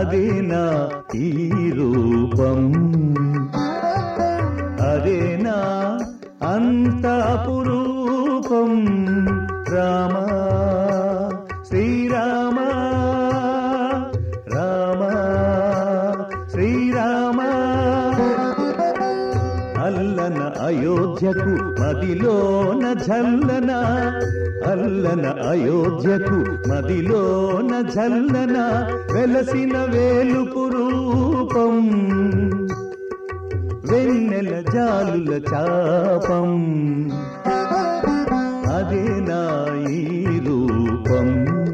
అదే నా ఈ రూపం అదే నా అంత అపురూపం రామ శ్రీరామ రామ శ్రీరామ అల్లన అయోధ్యకు మదిలోన జల్లన అల్లన అయోధ్యకు మదిలోన జల్లన వెలసిన వేలుపు రూపం వెన్నెల జాలుల చాపం అదే నా ఈ రూపం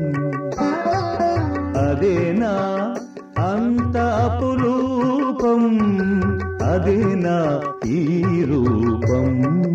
అదే నా అంత అపురూపం అదే నా ఈ రూపం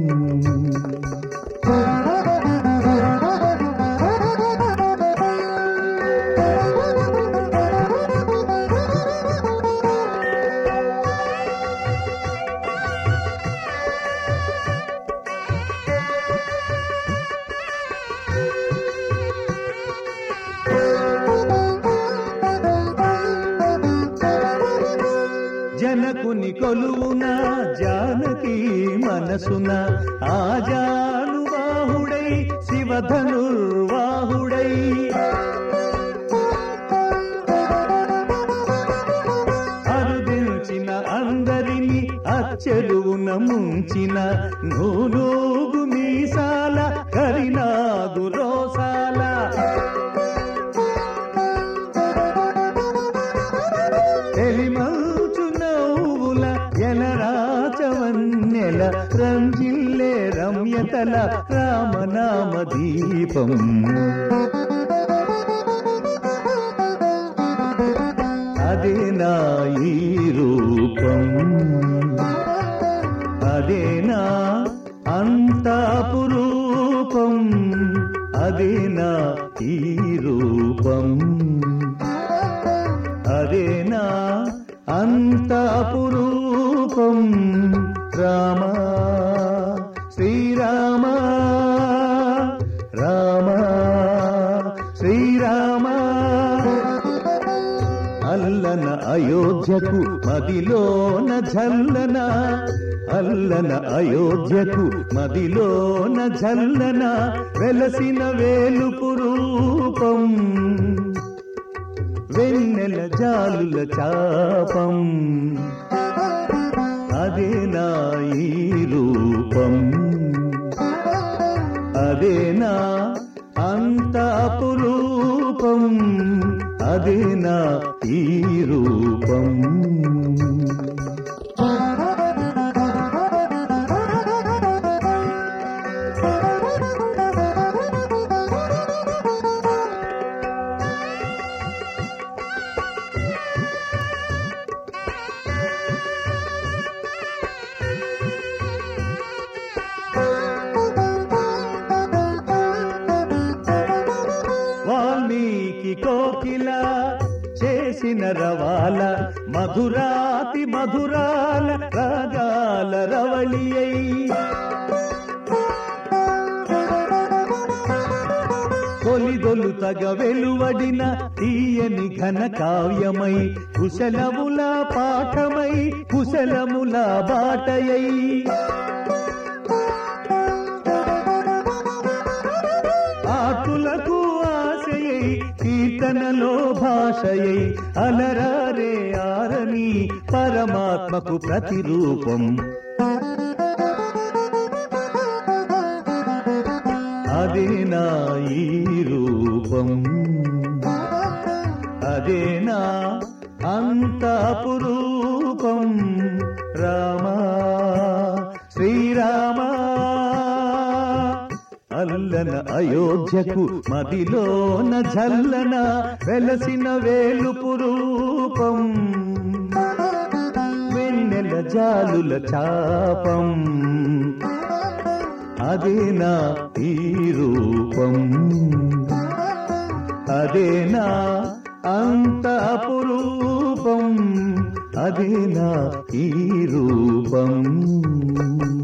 జనకుని కొలువున జానకి మనసున ఆజానుబాహుడై శివధనుర్వాహుడై అరుదించిన అందరిని అచ్చెలువున ముంచిన నూనూగు మీసాల కరినాగు రోసాల తెలిమల్చు నవ్వుల ఎలరాచవన్నెల రంజిల్లే రమ్యతల రామనామ దీపం అదే నా ఈ రూపం అదే నా అంతాపురూపం అదే నా ఈ రూపం అదే నా అంత అపురూపం రామ శ్రీరామ రామ శ్రీరామ అల్లన అయోధ్యకు మదిలోన జల్లన అల్లన అయోధ్యకు మదిలోన జల్లన వెలసిన వేలుపు రూపం వెన్నెల జాలుల చాపం అదే నా ఈ రూపం అదే నా అంత అపురూపం అదే నా ఈ రూపం వాల్మీకి కోకిల చేసిన రవాల మధురాతి మధురాల రాగాల రవళి కొలిదొలు తగ వెలువడిన తీయని ఘన కావ్యమై కుశలముల పాఠమై కుశలముల బాటయై ఆకులకు ఆశయై కీర్తనలో భాషయై అలరారే ఆరని పరమాత్మకు ప్రతిరూపం అదే నా ఈ రూపం అదే నా అంత అపురూపం రామ శ్రీరామ అల్లన అయోధ్యకు మదిలోన జల్లన వెలసిన వేలుపు రూపం వెన్నెల జాలుల చాపం అదే నా ఈ రూపం అదే నా అంత అపురూపం అదే నా ఈ రూపం